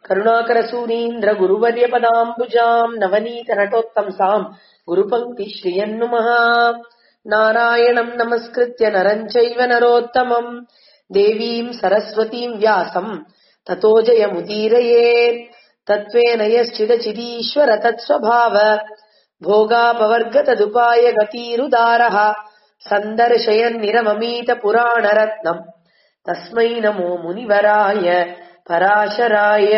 கருணாகரசூரீந்திர குருவர்ய பதாம்புஜாம் நவநீத நட்டோத்தம்சாம் குருபங்கி ஸ்ரீயன்னுமஹ நாராயணம் நமஸ்கிருத்ய நரஞ்சைவ நரோத்தமம் தேவீம் சரஸ்வதீம் வியாசம் ததோ ஜயமுதீரயேத் தத்வேன யश्चिदचिदीश्वर तत्स्वभाव भोगापवर्गतदुपाय गतीरुदारः सन्दर्शयन्निरममीतपुराणरत्नम् तस्मै नमो முனிவராய பராசராய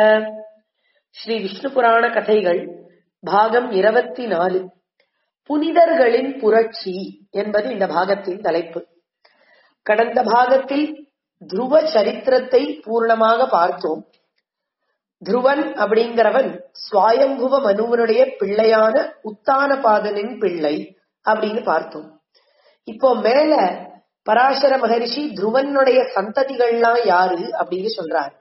ஸ்ரீ விஷ்ணு புராண கதைகள் பாகம் இருபத்தி நாலு புனிதர்களின் புரட்சி என்பது இந்த பாகத்தின் தலைப்பு கடந்த பாகத்தில் துருவ சரித்திரத்தை பூர்ணமாக பார்த்தோம் துருவன் அப்படிங்கிறவன் சுவாயம்புவ மனுவனுடைய பிள்ளையான உத்தானபாதனின் பிள்ளை அப்படின்னு பார்த்தோம் இப்போ மேல பராசர மகரிஷி துருவனுடைய சந்ததிகள்லாம் யாரு அப்படின்னு சொல்றார்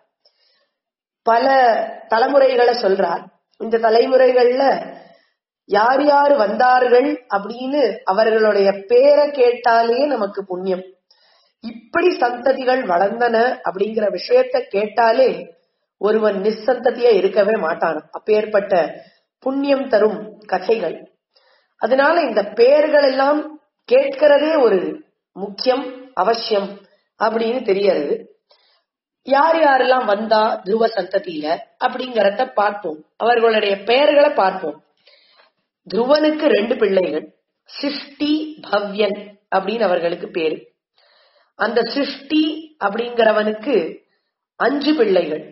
பல தலைமுறைகளை சொல்றார் இந்த தலைமுறைகள்ல யார் யார் வந்தார்கள் அப்படின்னு அவர்களுடைய பேரை கேட்டாலே நமக்கு புண்ணியம் இப்படி சந்ததிகள் வளர்ந்தன அப்படிங்கிற விஷயத்த கேட்டாலே ஒருவன் நிசந்ததியா இருக்கவே மாட்டான் அப்பேற்பட்ட புண்ணியம் தரும் கதைகள் அதனால இந்த பெயர்கள் எல்லாம் கேட்கிறதே ஒரு முக்கியம் அவசியம் அப்படின்னு தெரியறது யார் யாரெல்லாம் வந்தா துருவ சந்ததியில அப்படிங்கறத பார்ப்போம் அவர்களுடைய பெயர்களை பார்ப்போம் துருவனுக்கு ரெண்டு பிள்ளைகள் சிருஷ்டி பவ்யன் அப்படின்னு அவர்களுக்கு பேரு அந்த சிருஷ்டி அப்படிங்கிறவனுக்கு அஞ்சு பிள்ளைகள்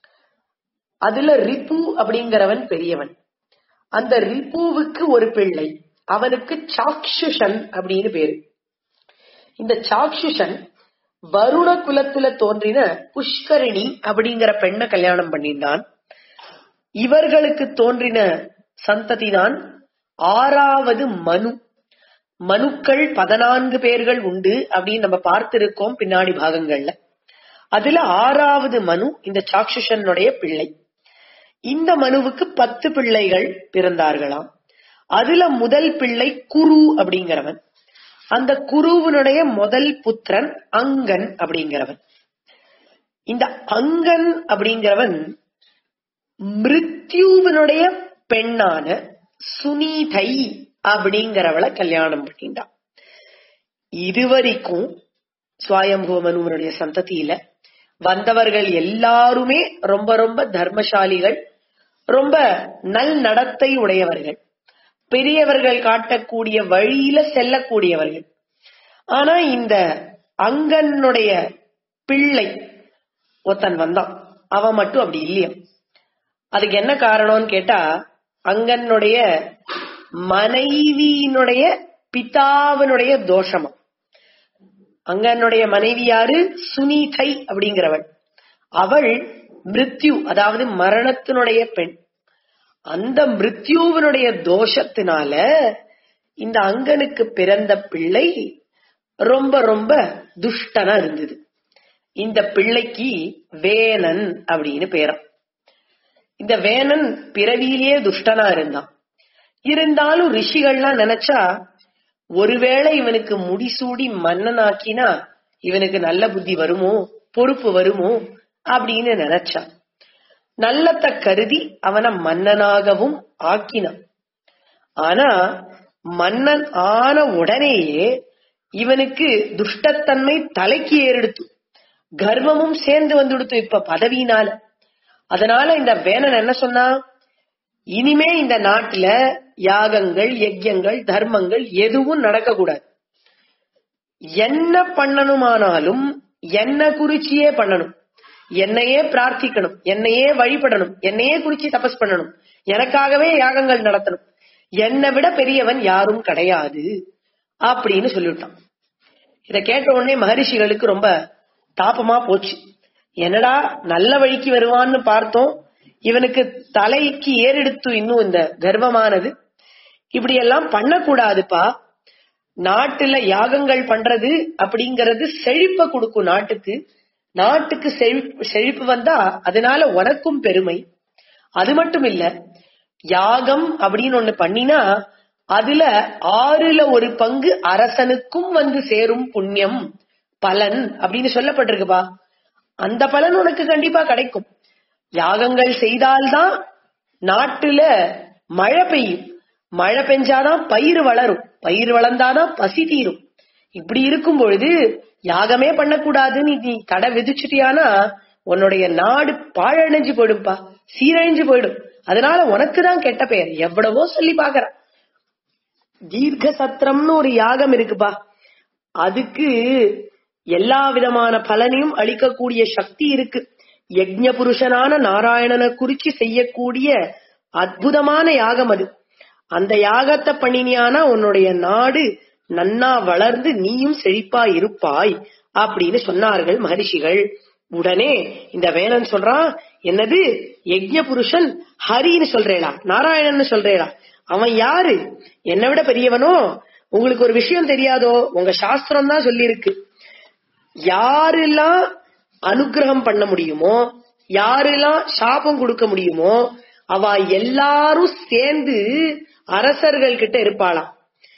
அதுல ரிப்பு அப்படிங்கிறவன் பெரியவன் அந்த ரிப்புவுக்கு ஒரு பிள்ளை அவனுக்கு சாக்ஷுஷன் அப்படின்னு பேரு இந்த சாக்ஷுஷன் வருண குலத்துல தோன்றின புஷ்கரிணி அப்படிங்கிற பெண்ணை கல்யாணம் பண்ணியிருந்தான் இவர்களுக்கு தோன்றின சந்ததிதான் ஆறாவது மனு மனுக்கள் பதினான்கு பேர்கள் உண்டு அப்படின்னு நம்ம பார்த்திருக்கோம் பின்னாடி பாகங்கள்ல அதுல ஆறாவது மனு இந்த சாக்ஷுஷனுடைய பிள்ளை இந்த மனுவுக்கு பத்து பிள்ளைகள் பிறந்தார்களாம் அதுல முதல் பிள்ளை குரு அப்படிங்கிறவன் அந்த குருவனுடைய முதல் புத்திரன் அங்கன் அப்படிங்கிறவன் இந்த அங்கன் அப்படிங்கிறவன் மிருத்யுவனுடைய பெண்ணான சுனீதை அப்படிங்கிறவளை கல்யாணம் பண்ணிட்டான் இதுவரைக்கும் சுவாயம்புவமனுவனுடைய சந்ததியில வந்தவர்கள் எல்லாருமே ரொம்ப ரொம்ப தர்மசாலிகள் ரொம்ப நல் நடத்தை உடையவர்கள் பெரியவர்கள் காட்டக்கூடிய வழியில செல்லக்கூடியவர்கள் ஆனா இந்த அங்கனுடைய பிள்ளை ஒருத்தன் வந்தான் அவன் மட்டும் அப்படி இல்லையா அதுக்கு என்ன காரணம்னு கேட்டா அங்கனுடைய மனைவியினுடைய பிதாவினுடைய தோஷமா அங்கனுடைய மனைவி யாரு சுனீதை அப்படிங்கிறவள் அவள் மிருத்யு அதாவது மரணத்தினுடைய பெண் அந்த மிருத்யுவனுடைய தோஷத்தினால இந்த அங்கனுக்கு பிறந்த பிள்ளை ரொம்ப ரொம்ப துஷ்டனா இருந்தது இந்த பிள்ளைக்கு வேணன் அப்படின்னு பேரம் இந்த வேணன் பிறவியிலேயே துஷ்டனா இருந்தான் இருந்தாலும் ரிஷிகள்லாம் நினைச்சா ஒருவேளை இவனுக்கு முடிசூடி மன்னனாக்கினா இவனுக்கு நல்ல புத்தி வருமோ பொறுப்பு வருமோ அப்படின்னு நினைச்சான் நல்லத்த கருதி அவனை மன்னனாகவும் ஆக்கினான் ஆனா மன்னன் ஆன உடனேயே இவனுக்கு துஷ்டத்தன்மை தலைக்கு ஏறெடுத்து கர்வமும் சேர்ந்து வந்துடுத்து இப்ப பதவியினால அதனால இந்த வேணன் என்ன சொன்னா இனிமே இந்த நாட்டுல யாகங்கள் யஜ்யங்கள் தர்மங்கள் எதுவும் நடக்கக்கூடாது என்ன பண்ணணுமானாலும் என்ன குறிச்சியே பண்ணணும் என்னையே பிரார்த்திக்கணும் என்னையே வழிபடணும் என்னையே குறிச்சி தபஸ் பண்ணணும் எனக்காகவே யாகங்கள் நடத்தணும் என்னை விட பெரியவன் யாரும் கிடையாது அப்படின்னு சொல்லிவிட்டான் இத கேட்ட உடனே மகரிஷிகளுக்கு ரொம்ப தாபமா போச்சு என்னடா நல்ல வழிக்கு வருவான்னு பார்த்தோம் இவனுக்கு தலைக்கு ஏறெடுத்து இன்னும் இந்த கர்வமானது இப்படி எல்லாம் பண்ணக்கூடாதுப்பா நாட்டுல யாகங்கள் பண்றது அப்படிங்கறது செழிப்ப கொடுக்கும் நாட்டுக்கு நாட்டுக்கு செழிப்பு செழிப்பு வந்தா அதனால உனக்கும் பெருமை அது மட்டும் இல்ல யாகம் அப்படின்னு ஒண்ணு பண்ணினா அதுல ஆறுல ஒரு பங்கு அரசனுக்கும் வந்து சேரும் புண்ணியம் பலன் அப்படின்னு சொல்லப்பட்டிருக்குப்பா அந்த பலன் உனக்கு கண்டிப்பா கிடைக்கும் யாகங்கள் செய்தால்தான் நாட்டுல மழை பெய்யும் மழை பெஞ்சாதான் பயிர் வளரும் பயிர் வளர்ந்தாதான் பசி தீரும் இப்படி இருக்கும் பொழுது யாகமே பண்ணக்கூடாதுன்னு நீ தடை விதிச்சிட்டியானா உன்னுடைய நாடு பாழடைஞ்சு போயிடும்பா சீரழிஞ்சு போயிடும் அதனால உனக்கு தான் கெட்ட பெயர் எவ்வளவோ சொல்லி பாக்குறான் தீர்க்க சத்திரம்னு ஒரு யாகம் இருக்குப்பா அதுக்கு எல்லா விதமான பலனையும் அளிக்கக்கூடிய சக்தி இருக்கு யஜ்ஞ புருஷனான நாராயணனை குறிச்சு செய்யக்கூடிய அற்புதமான யாகம் அது அந்த யாகத்தை பண்ணினியானா உன்னுடைய நாடு நன்னா வளர்ந்து நீயும் செழிப்பா இருப்பாய் அப்படின்னு சொன்னார்கள் மகரிஷிகள் உடனே இந்த வேலன் சொல்றான் என்னது யஜ்ஞ புருஷன் ஹரின்னு சொல்றேடா நாராயணன் சொல்றேடா அவன் யாரு என்னை விட பெரியவனோ உங்களுக்கு ஒரு விஷயம் தெரியாதோ உங்க சாஸ்திரம் தான் சொல்லியிருக்கு யாரெல்லாம் அனுகிரகம் பண்ண முடியுமோ யாரெல்லாம் சாபம் கொடுக்க முடியுமோ அவ எல்லாரும் சேர்ந்து அரசர்கள் கிட்ட இருப்பாளாம்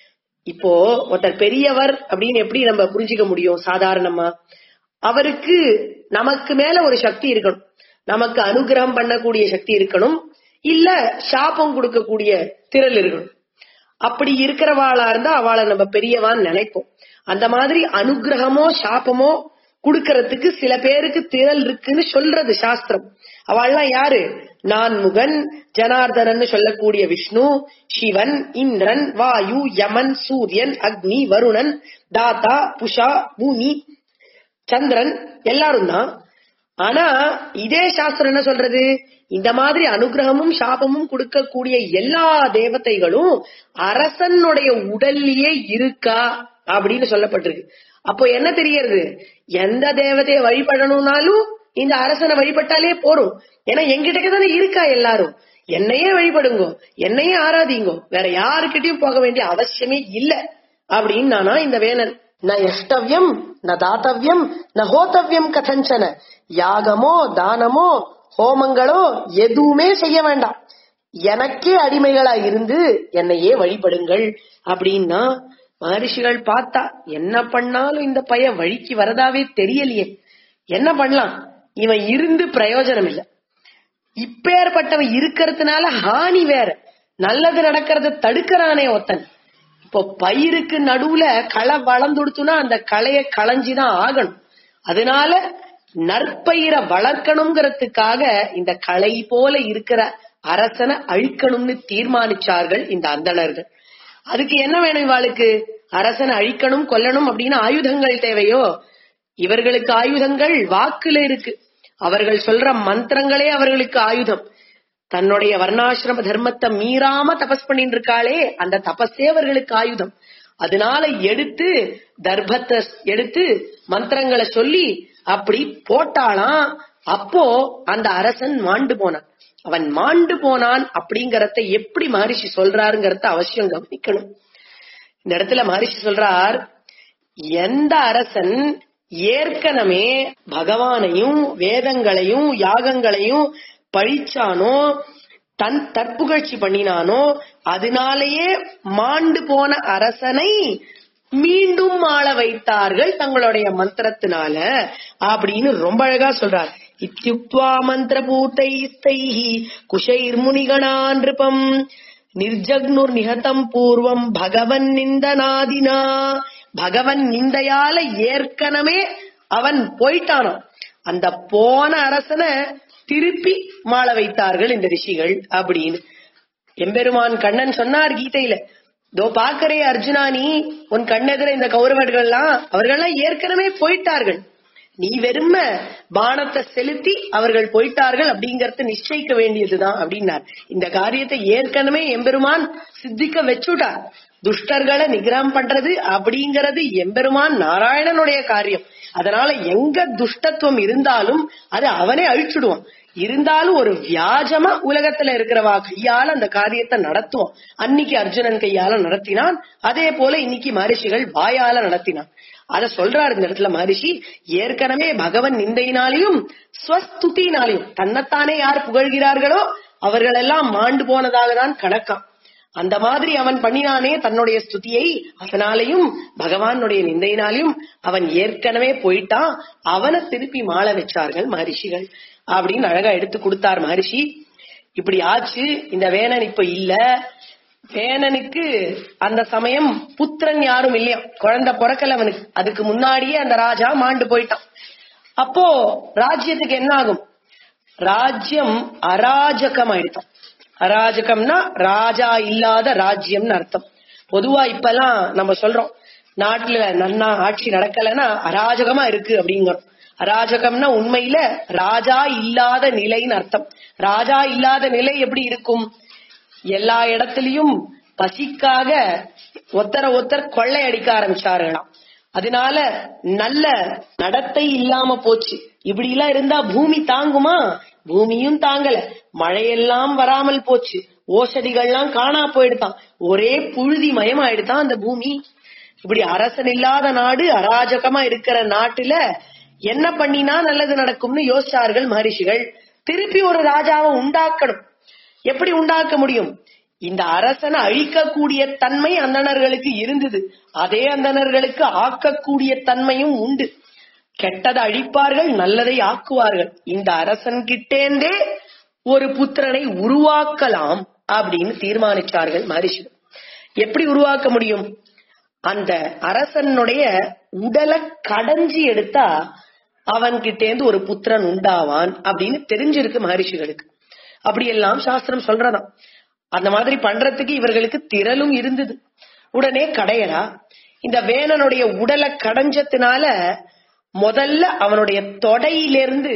இப்போ ஒருத்தர் பெரியவர் அப்படின்னு எப்படி நம்ம புரிஞ்சுக்க முடியும் சாதாரணமா அவருக்கு நமக்கு மேல ஒரு சக்தி இருக்கணும் நமக்கு அனுகிரகம் பண்ணக்கூடிய சக்தி இருக்கணும் இல்ல சாபம் கொடுக்கக்கூடிய திரள் இருக்கணும் அப்படி இருக்கிறவாளா இருந்தா அவளை நம்ம பெரியவான்னு நினைப்போம் அந்த மாதிரி அனுகிரகமோ சாபமோ கொடுக்கறதுக்கு சில பேருக்கு திரள் இருக்குன்னு சொல்றது சாஸ்திரம் அவள்லாம் யாரு நான்முகன் ஜனார்தனன் சொல்லக்கூடிய விஷ்ணு சிவன் இந்திரன் வாயு யமன் சூரியன் அக்னி வருணன் தாத்தா புஷா பூமி சந்திரன் எல்லாரும் தான் ஆனா இதே சாஸ்திரம் என்ன சொல்றது இந்த மாதிரி அனுகிரகமும் சாபமும் கொடுக்கக்கூடிய எல்லா தேவதைகளும் அரசனுடைய உடல்லயே இருக்கா அப்படின்னு சொல்லப்பட்டிருக்கு அப்போ என்ன தெரியறது எந்த தேவதையை வழிபடணும்னாலும் இந்த அரசனை வழிபட்டாலே போறோம் ஏன்னா எங்கிட்ட தானே இருக்கா எல்லாரும் என்னையே வழிபடுங்கோ என்னையே ஆராதிங்கோ வேற யாருக்கிட்டையும் போக வேண்டிய அவசியமே இல்ல அப்படின்னு நானா இந்த வேலன் ந எஷ்டவ்யம் ந தாத்தவ்யம் ந ஹோத்தவ்யம் கதஞ்சன யாகமோ தானமோ ஹோமங்களோ எதுவுமே செய்ய வேண்டாம் எனக்கே அடிமைகளா இருந்து என்னையே வழிபடுங்கள் அப்படின்னா மகரிஷிகள் பார்த்தா என்ன பண்ணாலும் இந்த பையன் வழிக்கு வரதாவே தெரியலையே என்ன பண்ணலாம் இவன் இருந்து பிரயோஜனம் இல்ல இப்பேற்பட்டவன் இருக்கிறதுனால ஹானி வேற நல்லது நடக்கிறத தடுக்கிறானே ஒத்தன் இப்போ பயிருக்கு நடுவுல களை வளர்ந்துடுத்துனா அந்த களைய களைஞ்சுதான் ஆகணும் அதனால நற்பயிரை வளர்க்கணுங்கிறதுக்காக இந்த களை போல இருக்கிற அரசனை அழிக்கணும்னு தீர்மானிச்சார்கள் இந்த அந்தணர்கள் அதுக்கு என்ன வேணும் இவாளுக்கு அரசனை அழிக்கணும் கொல்லணும் அப்படின்னு ஆயுதங்கள் தேவையோ இவர்களுக்கு ஆயுதங்கள் வாக்குல இருக்கு அவர்கள் சொல்ற மந்திரங்களே அவர்களுக்கு ஆயுதம் தன்னுடைய வர்ணாசிரம தர்மத்தை மீறாம தபஸ் பண்ணிட்டு இருக்காளே அந்த தபஸே அவர்களுக்கு ஆயுதம் அதனால எடுத்து தர்பத்தை எடுத்து மந்திரங்களை சொல்லி அப்படி போட்டாளாம் அப்போ அந்த அரசன் மாண்டு போனான் அவன் மாண்டு போனான் அப்படிங்கறத எப்படி மகரிஷி சொல்றாருங்கிறத அவசியம் கவனிக்கணும் இந்த இடத்துல மகரிஷி சொல்றார் எந்த அரசன் ஏற்கனவே பகவானையும் வேதங்களையும் யாகங்களையும் பழிச்சானோ தன் தற்புகழ்ச்சி பண்ணினானோ அதனாலேயே மாண்டு போன அரசனை மீண்டும் ஆள வைத்தார்கள் தங்களுடைய மந்திரத்தினால அப்படின்னு ரொம்ப அழகா சொல்றார் இத்தியுக்வா மந்திர பூத்தைஸ்தைஹி குஷைர் முனிகணா நிருபம் நிர்ஜக்னுர் நிகதம் பூர்வம் பகவன் நிந்தனாதினா பகவன் நிந்தையால ஏற்கனவே அவன் போயிட்டானாம் அந்த போன அரசனை திருப்பி மாள வைத்தார்கள் இந்த ரிஷிகள் அப்படின்னு எம்பெருமான் கண்ணன் சொன்னார் கீதையில தோ பாக்கரே அர்ஜுனா நீ உன் கண்ணெதிர இந்த கௌரவர்கள்லாம் அவர்கள்லாம் ஏற்கனவே போயிட்டார்கள் நீ வெறும பானத்தை செலுத்தி அவர்கள் போயிட்டார்கள் அப்படிங்கறத நிச்சயிக்க வேண்டியதுதான் அப்படின்னார் இந்த காரியத்தை ஏற்கனவே எம்பெருமான் சித்திக்க வச்சுட்டார் துஷ்டர்களை நிகிரகம் பண்றது அப்படிங்கறது எம்பெருமான் நாராயணனுடைய காரியம் அதனால எங்க துஷ்டத்துவம் இருந்தாலும் அது அவனே அழிச்சுடுவான் இருந்தாலும் ஒரு வியாஜமா உலகத்துல இருக்கிறவா கையால அந்த காரியத்தை நடத்துவோம் அன்னைக்கு அர்ஜுனன் கையால நடத்தினான் அதே போல இன்னைக்கு மகரிஷிகள் வாயால நடத்தினான் அத சொல்றாரு இந்த இடத்துல மகரிஷி ஏற்கனவே பகவன் நிந்தையினாலையும் ஸ்வஸ்துதினாலையும் தன்னைத்தானே யார் புகழ்கிறார்களோ அவர்கள் எல்லாம் மாண்டு போனதாக தான் கணக்காம் அந்த மாதிரி அவன் பண்ணினானே தன்னுடைய ஸ்துதியை அதனாலையும் பகவானுடைய நிந்தையினாலையும் அவன் ஏற்கனவே போயிட்டான் அவனை திருப்பி மாள வச்சார்கள் மகரிஷிகள் அப்படின்னு அழகா எடுத்து கொடுத்தார் மகரிஷி இப்படி ஆச்சு இந்த வேணன் இப்ப இல்ல வேணனுக்கு அந்த சமயம் புத்திரன் யாரும் இல்லையா குழந்தை பிறக்கல அவனுக்கு அதுக்கு முன்னாடியே அந்த ராஜா மாண்டு போயிட்டான் அப்போ ராஜ்யத்துக்கு என்ன ஆகும் ராஜ்யம் அராஜகம் ஆயிடுதான் அராஜகம்னா ராஜா இல்லாத ராஜ்யம்னு அர்த்தம் பொதுவா இப்பெல்லாம் நம்ம சொல்றோம் நாட்டுல நன்னா ஆட்சி நடக்கலைன்னா அராஜகமா இருக்கு அப்படிங்கிறோம் அராஜகம்னா உண்மையில ராஜா இல்லாத நிலைன்னு அர்த்தம் ராஜா இல்லாத நிலை எப்படி இருக்கும் எல்லா இடத்துலயும் பசிக்காக ஒத்தர ஒத்தர் கொள்ளை அடிக்க ஆரம்பிச்சார்களாம் அதனால நல்ல நடத்தை இல்லாம போச்சு இப்படி எல்லாம் இருந்தா பூமி தாங்குமா பூமியும் தாங்கல மழையெல்லாம் வராமல் போச்சு ஓசடிகள்லாம் காணா போயிடுதான் ஒரே புழுதி மயமாயிடுதான் அந்த பூமி இப்படி அரசன் இல்லாத நாடு அராஜகமா இருக்கிற நாட்டுல என்ன பண்ணினா நல்லது நடக்கும்னு யோசிச்சார்கள் மகரிஷிகள் திருப்பி ஒரு ராஜாவை உண்டாக்கணும் எப்படி உண்டாக்க முடியும் இந்த அரசனை அழிக்கக்கூடிய தன்மை அந்தணர்களுக்கு இருந்தது அதே அந்தணர்களுக்கு ஆக்கக்கூடிய தன்மையும் உண்டு கெட்டதை அழிப்பார்கள் நல்லதை ஆக்குவார்கள் இந்த அரசன் கிட்டேந்தே ஒரு புத்திரனை உருவாக்கலாம் அப்படின்னு தீர்மானிச்சார்கள் மகரிஷிகள் எப்படி உருவாக்க முடியும் அந்த அரசனுடைய உடலை கடைஞ்சி எடுத்தா அவன்கிட்டேந்து ஒரு புத்திரன் உண்டாவான் அப்படின்னு தெரிஞ்சிருக்கு மகரிஷிகளுக்கு அப்படியெல்லாம் சாஸ்திரம் சொல்றதாம் அந்த மாதிரி பண்றதுக்கு இவர்களுக்கு திரளும் இருந்தது உடனே கடையடா இந்த வேணனுடைய உடலை கடைஞ்சதுனால முதல்ல அவனுடைய தொடையிலிருந்து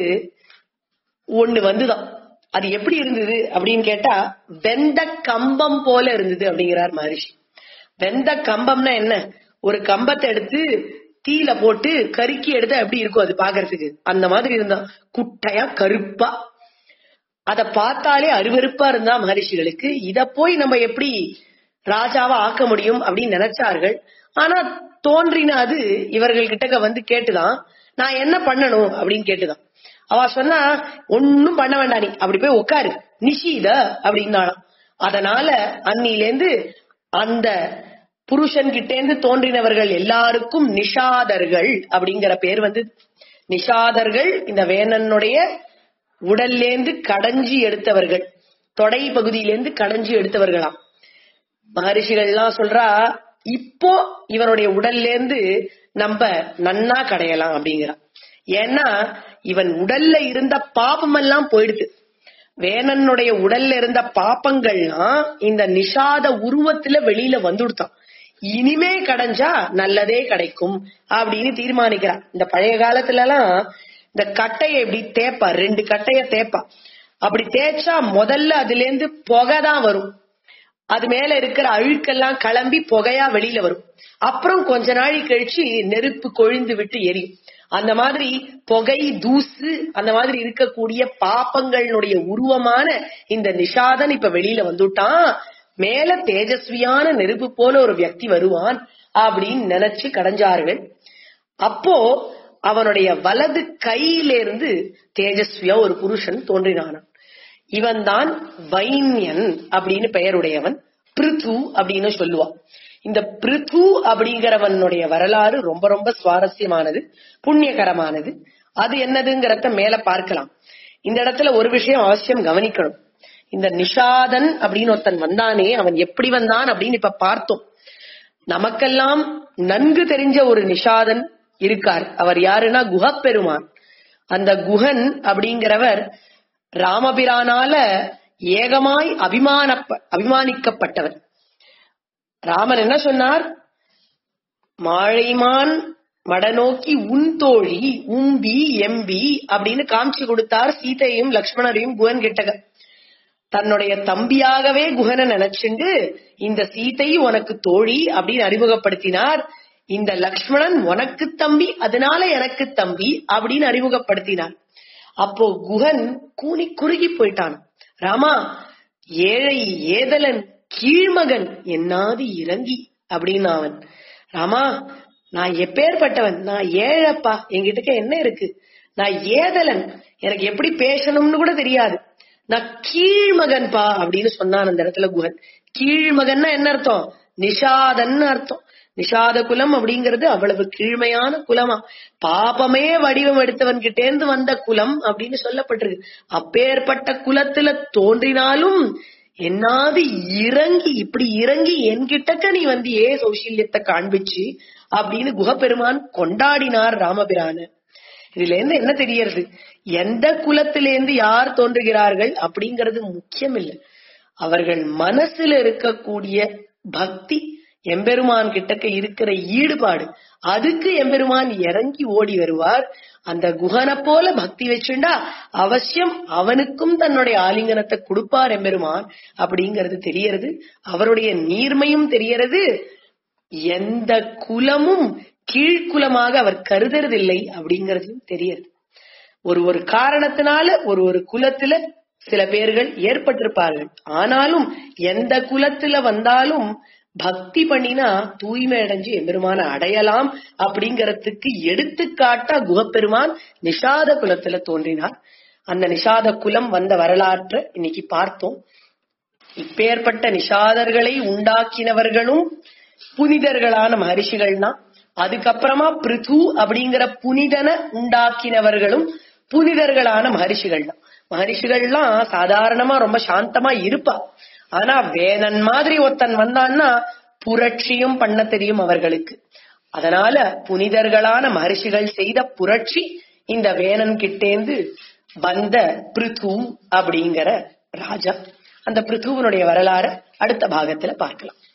ஒண்ணு வந்துதான் அது எப்படி இருந்தது அப்படின்னு கேட்டா வெந்த கம்பம் போல இருந்தது அப்படிங்கிறார் மகரிஷி வெந்த கம்பம்னா என்ன ஒரு கம்பத்தை எடுத்து தீல போட்டு கருக்கி எடுத்தா எப்படி இருக்கும் அது பாக்குறதுக்கு அந்த மாதிரி இருந்தான் குட்டையா கருப்பா அத பார்த்தாலே அருவருப்பா இருந்தா மகரிஷிகளுக்கு இத போய் நம்ம எப்படி ராஜாவா ஆக்க முடியும் அப்படின்னு நினைச்சார்கள் ஆனா தோன்றின அது இவர்கள் கிட்டக்க வந்து கேட்டுதான் நான் என்ன பண்ணணும் அப்படின்னு கேட்டுதான் அவ சொன்னா ஒன்னும் பண்ண வேண்டாம் நீ அப்படி போய் உட்காரு நிஷீத அப்படின்னாலாம் அதனால அன்னிலேந்து அந்த புருஷன் கிட்டேந்து தோன்றினவர்கள் எல்லாருக்கும் நிஷாதர்கள் அப்படிங்கிற பேர் வந்து நிஷாதர்கள் இந்த வேணனுடைய உடல்லேந்து கடைஞ்சி எடுத்தவர்கள் தொடை பகுதியிலேந்து கடைஞ்சி எடுத்தவர்களாம் மகரிஷிகள்லாம் சொல்றா இப்போ இவனுடைய உடல்ல இருந்து நம்ம நன்னா கடையலாம் அப்படிங்கிறான் ஏன்னா இவன் உடல்ல இருந்த பாபம் எல்லாம் போயிடுது வேணனுடைய உடல்ல இருந்த பாப்பங்கள்லாம் இந்த நிஷாத உருவத்துல வெளியில வந்துடுத்தான் இனிமே கடைஞ்சா நல்லதே கிடைக்கும் அப்படின்னு தீர்மானிக்கிறான் இந்த பழைய காலத்துல எல்லாம் இந்த கட்டைய இப்படி தேப்பா ரெண்டு கட்டைய தேப்பா அப்படி தேய்ச்சா முதல்ல அதுல இருந்து புகை தான் வரும் அது மேல இருக்கிற அழுக்கெல்லாம் கிளம்பி புகையா வெளியில வரும் அப்புறம் கொஞ்ச நாள் கழிச்சு நெருப்பு கொழுந்து விட்டு எரியும் அந்த மாதிரி புகை தூசு அந்த மாதிரி இருக்கக்கூடிய பாப்பங்களுடைய உருவமான இந்த நிஷாதன் இப்ப வெளியில வந்துட்டான் மேல தேஜஸ்வியான நெருப்பு போல ஒரு வியக்தி வருவான் அப்படின்னு நினைச்சு கடைஞ்சார்கள் அப்போ அவனுடைய வலது கையிலிருந்து தேஜஸ்வியா ஒரு புருஷன் தோன்றினானான் இவன் தான் வைன்யன் அப்படின்னு பெயருடையவன் பிருத்து அப்படின்னு சொல்லுவான் இந்த பிருத்து அப்படிங்கிறவனுடைய வரலாறு ரொம்ப ரொம்ப சுவாரஸ்யமானது புண்ணியகரமானது அது என்னதுங்கிறத மேல பார்க்கலாம் இந்த இடத்துல ஒரு விஷயம் அவசியம் கவனிக்கணும் இந்த நிஷாதன் அப்படின்னு ஒருத்தன் வந்தானே அவன் எப்படி வந்தான் அப்படின்னு இப்ப பார்த்தோம் நமக்கெல்லாம் நன்கு தெரிஞ்ச ஒரு நிஷாதன் இருக்கார் அவர் யாருன்னா குஹப்பெருமான் அந்த குஹன் அப்படிங்கிறவர் ராமபிரானால ஏகமாய் அபிமான அபிமானிக்கப்பட்டவர் ராமர் என்ன சொன்னார் மாழைமான் மடநோக்கி உன் தோழி உம்பி எம்பி அப்படின்னு காமிச்சு கொடுத்தார் சீதையும் லக்ஷ்மணரையும் குஹன் கிட்டக தன்னுடைய தம்பியாகவே குஹனை நினைச்சுண்டு இந்த சீதை உனக்கு தோழி அப்படின்னு அறிமுகப்படுத்தினார் இந்த லக்ஷ்மணன் உனக்கு தம்பி அதனால எனக்கு தம்பி அப்படின்னு அறிமுகப்படுத்தினார் அப்போ குஹன் கூனி குறுகி போயிட்டான் ராமா ஏழை ஏதலன் கீழ்மகன் என்னாது இறங்கி அப்படின்னு அவன் ராமா நான் எப்பேற்பட்டவன் நான் ஏழப்பா என்கிட்ட என்ன இருக்கு நான் ஏதலன் எனக்கு எப்படி பேசணும்னு கூட தெரியாது நான் கீழ்மகன்பா அப்படின்னு சொன்னான் அந்த இடத்துல குஹன் கீழ்மகன்னா என்ன அர்த்தம் நிஷாதன் அர்த்தம் நிஷாத குலம் அப்படிங்கிறது அவ்வளவு கீழ்மையான குலமா பாபமே வடிவம் எடுத்தவன் கிட்டேந்து வந்த குலம் அப்படின்னு சொல்லப்பட்டிருக்கு அப்பேற்பட்ட குலத்துல தோன்றினாலும் என்னாது இறங்கி இப்படி இறங்கி என்கிட்டக்க நீ வந்து ஏ சௌஷல்யத்தை காண்பிச்சு அப்படின்னு குகப்பெருமான் கொண்டாடினார் ராமபிரான இதுல இருந்து என்ன தெரியறது எந்த குலத்திலேந்து யார் தோன்றுகிறார்கள் அப்படிங்கிறது முக்கியம் இல்லை அவர்கள் மனசுல இருக்கக்கூடிய பக்தி எம்பெருமான் கிட்டக்க இருக்கிற ஈடுபாடு அதுக்கு எம்பெருமான் இறங்கி ஓடி வருவார் அந்த குகனை போல பக்தி வச்சுண்டா அவசியம் அவனுக்கும் தன்னுடைய ஆலிங்கனத்தை கொடுப்பார் எம்பெருமான் அப்படிங்கிறது தெரியறது அவருடைய நீர்மையும் தெரியறது எந்த குலமும் கீழ்குலமாக அவர் கருதுறதில்லை அப்படிங்கறதும் தெரியுது ஒரு ஒரு காரணத்தினால ஒரு ஒரு குலத்துல சில பேர்கள் ஏற்பட்டிருப்பார்கள் ஆனாலும் எந்த குலத்துல வந்தாலும் பக்தி பண்ணினா தூய்மை அடைஞ்சு எம்பெருமான அடையலாம் அப்படிங்கறதுக்கு எடுத்துக்காட்டா குகப்பெருமான் நிஷாத குலத்துல தோன்றினார் அந்த நிஷாத குலம் வந்த வரலாற்றை இன்னைக்கு பார்த்தோம் இப்பேற்பட்ட நிஷாதர்களை உண்டாக்கினவர்களும் புனிதர்களான மகரிஷிகள் தான் அதுக்கப்புறமா பிருது அப்படிங்கிற புனிதனை உண்டாக்கினவர்களும் புனிதர்களான மகரிஷிகள் தான் மகரிஷிகள்லாம் சாதாரணமா ரொம்ப சாந்தமா இருப்பா ஆனா வேதன் மாதிரி ஒருத்தன் வந்தான்னா புரட்சியும் பண்ண தெரியும் அவர்களுக்கு அதனால புனிதர்களான மகரிஷிகள் செய்த புரட்சி இந்த வேணன் கிட்டேந்து வந்த பிருது அப்படிங்கிற ராஜா அந்த பிருத்துவனுடைய வரலாறு அடுத்த பாகத்துல பார்க்கலாம்